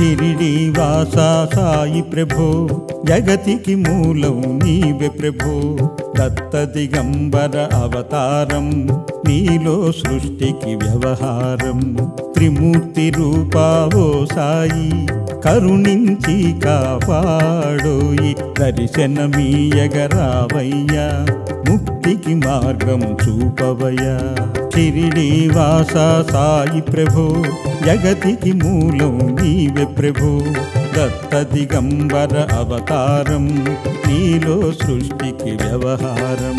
షిరిడి వాసా సాయి ప్రభో జగతికి మూలం నీవే ప్రభో దత్త దిగంబర అవతారం నీలో సృష్టికి వ్యవహారం త్రిమూర్తి రూపావో సాయి కరుణించి కాపాడోయి దర్శనమీయగరావయ్యా ముక్తికి మార్గం చూపవయ్యా షిరిడి వాసా సాయి ప్రభో జగతికి మూలం నీవే ప్రభో దత్త దిగంబర అవతారం నీలో సృష్టికి వ్యవహారం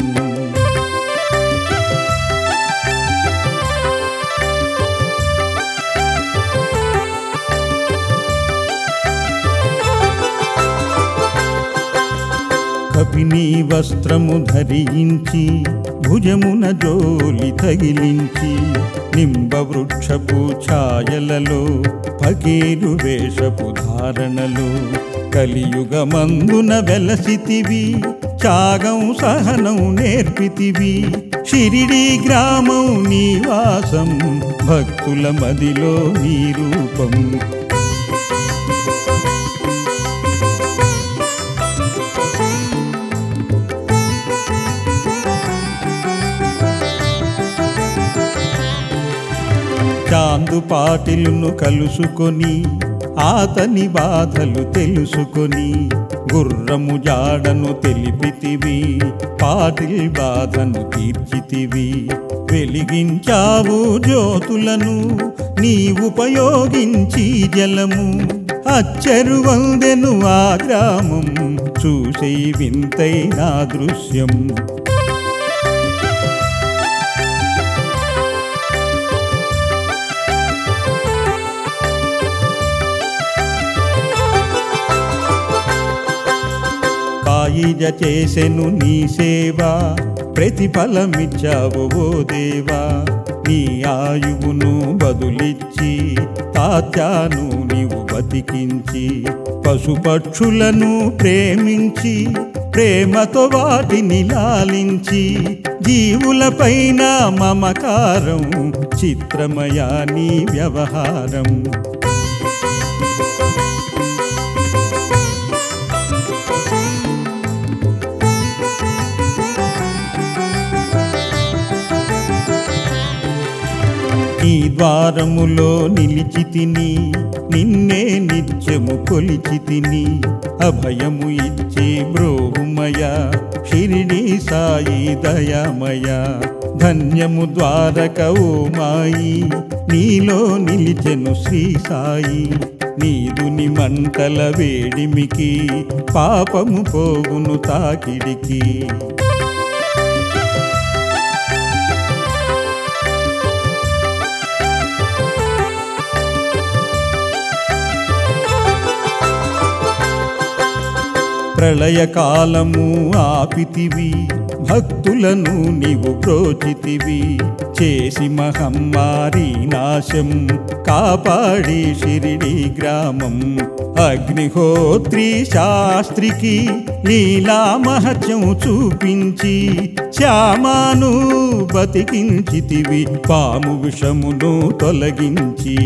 కపిని వస్త్రము ధరించి భుజమున జోలి తగిలించి నింబ వృక్షపు ఛాయలలో పగేరు వేషపు ధారణలో కలియుగమందున వెలసితివి త్యాగం సహనం నేర్పితివి షిరిడి గ్రామం నీవాసం భక్తుల మదిలో నీ రూపం చాందు పాటిలును కలుసుకొని ఆతని బాధలు తెలుసుకొని గుర్రము జాడను తెలిపితివి పాటిల్ బాధను తీర్చితివి వెలిగించావు జ్యోతులను నీ ఉపయోగించి జలము అచ్చరు వందెను ఆ గ్రామం చూసే వింతైన దృశ్యం కాయిజ చేసెను నీ సేవ ప్రతిఫలమిచ్చావు ఓ దేవా నీ ఆయువును బదులిచ్చి తాత్యాను నీవు బతికించి పశుపక్షులను ప్రేమించి ప్రేమతో వాటిని లాలించి జీవులపైన మమకారం చిత్రమయా నీ వ్యవహారం నీ ద్వారములో నిలిచి తిని నిన్నే నిత్యము కొలిచి తిని అభయము ఇచ్చి బ్రోహుమయ షిరిడి సాయి దయామయ ధన్యము ద్వారక ఓ మాయి నీలో నిలిచెను శ్రీ సాయి నీదుని మంటల వేడిమికి పాపము పోగును తాకిడికి ప్రళయకాలము ఆపితివి భక్తులను నీవు ప్రోచితివి చేసి మహమ్మారి నాశం కాపాడి షిరిడి గ్రామం అగ్నిహోత్రి శాస్త్రికి లీలా మహత్యం చూపించి శ్యామాను బతికించితివి పాము విషమును తొలగించి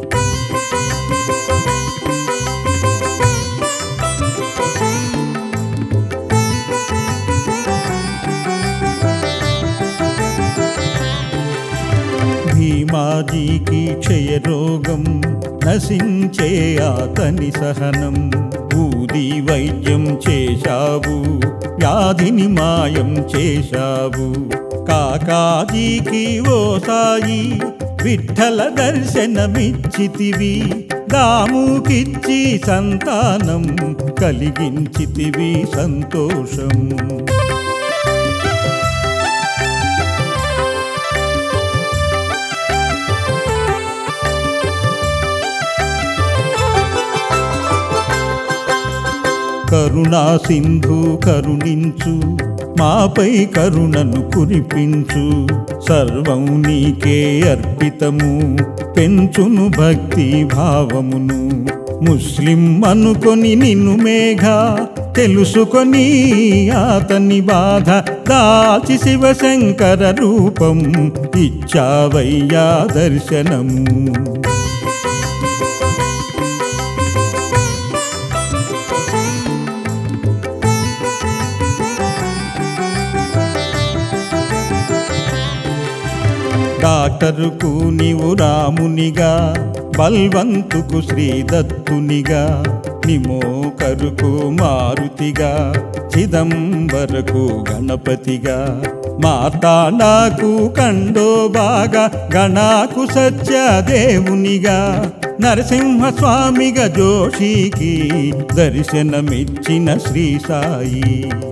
భీమాజీకి క్షయరోగం నశించే అతని సహనం ఊది వైద్యం చేశావు వ్యాధిని మాయం చేశావు కాకాజీకి ఓ సాయి విఠల దర్శనమిచ్చితివి దాముకిచ్చి సంతానం కలిగించితివి సంతోషం కరుణా సింధు కరుణించు మాపై కరుణను కురిపించు సర్వం నీకే అర్పితము పెంచును భక్తి భావమును ముస్లిం అనుకొని నిన్ను మేఘ తెలుసుకొని అతని బాధ దాచి శివశంకర రూపం ఇచ్చావయ్యా దర్శనము డాక్టరుకు నీవు రామునిగా బల్వంతుకు శ్రీదత్తునిగా నిమోకరుకు మారుతిగా చిదంబరకు గణపతిగా మార్తాండాకు కండోబాగా గణాకు సత్యదేవునిగా నరసింహస్వామిగా జోషికి దర్శనమిచ్చిన శ్రీ సాయి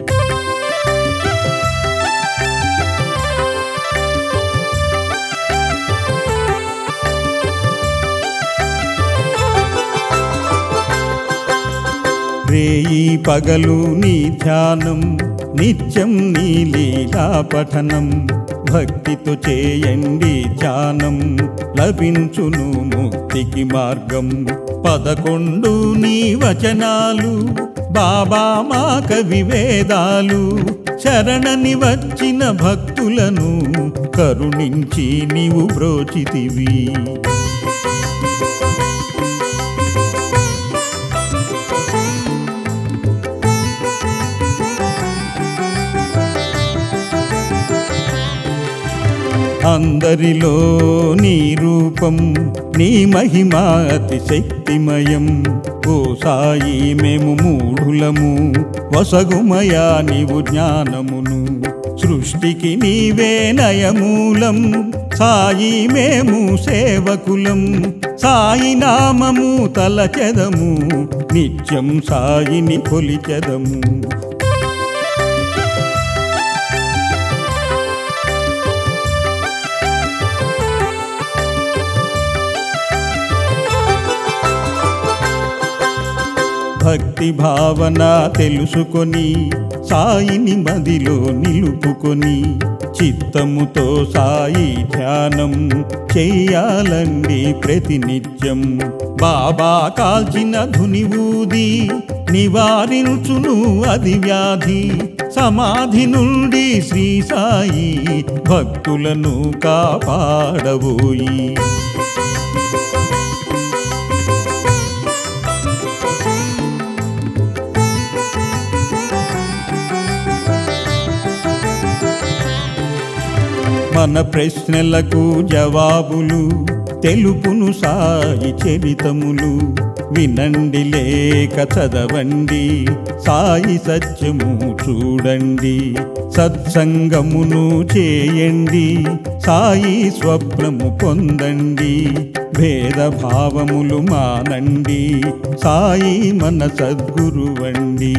రేయి పగలు నీ ధ్యానం నిత్యం నీ లీలా పఠనం భక్తితో చేయండి ధ్యానం లభించును ముక్తికి మార్గం పదకొండు నీ వచనాలు బాబా మా కవి వేదాలు శరణని వచ్చిన భక్తులను కరుణించి నీవు బ్రోచితివి అందరిలో నీ రూపం నీ మహిమ అతి శక్తిమయం ఓ సాయి మేము మూఢులము వసగుమయా నీవు జ్ఞానమును సృష్టికి నీవే నయమూలం సాయి మేము సేవకులం సాయి నామము తలచెదము నిత్యం సాయిని కొలిచెదము భక్తి భావన తెలుసుకొని సాయిని మదిలో నిలుపుకొని చిత్తముతో సాయి ధ్యానం చెయ్యాలండి ప్రతినిత్యం బాబా కాల్చిన ధుని ఊది నివారించును అది వ్యాధి సమాధి నుండి శ్రీ సాయి భక్తులను కాపాడబోయి మన ప్రశ్నలకు జవాబులు తెలుపును సాయి చరితములు వినండి లేక చదవండి సాయి సత్యము చూడండి సత్సంగమును చేయండి సాయి స్వప్నము పొందండి భేదభావములు మానండి సాయి మన సద్గురువండి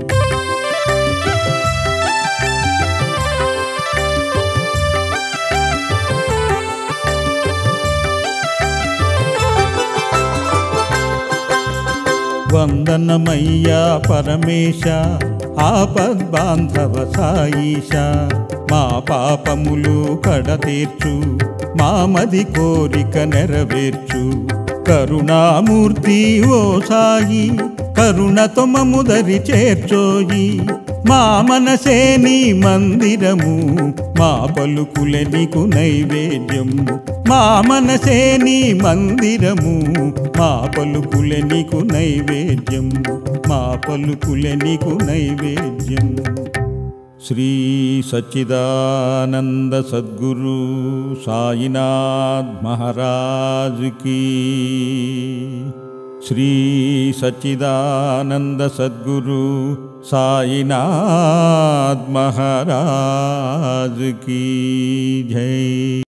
వందనమయ్యా పరమేశ ఆపద్బాంధవ సాయిష మా పాపములు కడతీర్చు మామది కోరిక నెరవేర్చు కరుణామూర్తి ఓ సాయి కరుణతో మముదరి చేర్చోయి మా మనసే నీ మందిరము మా పలుకులే నీకు నైవేద్యం మా మనసే నీ మందిరము మా పలుకులే నీకు నైవేద్యం మా పలుకులే నీకు నైవేద్యం శ్రీ సచ్చిదానంద సద్గురు సాయినాథ్ మహారాజ్ की శ్రీ సచ్చిదానంద సద్గురు సాయినాథ్ మహారాజ్ की జై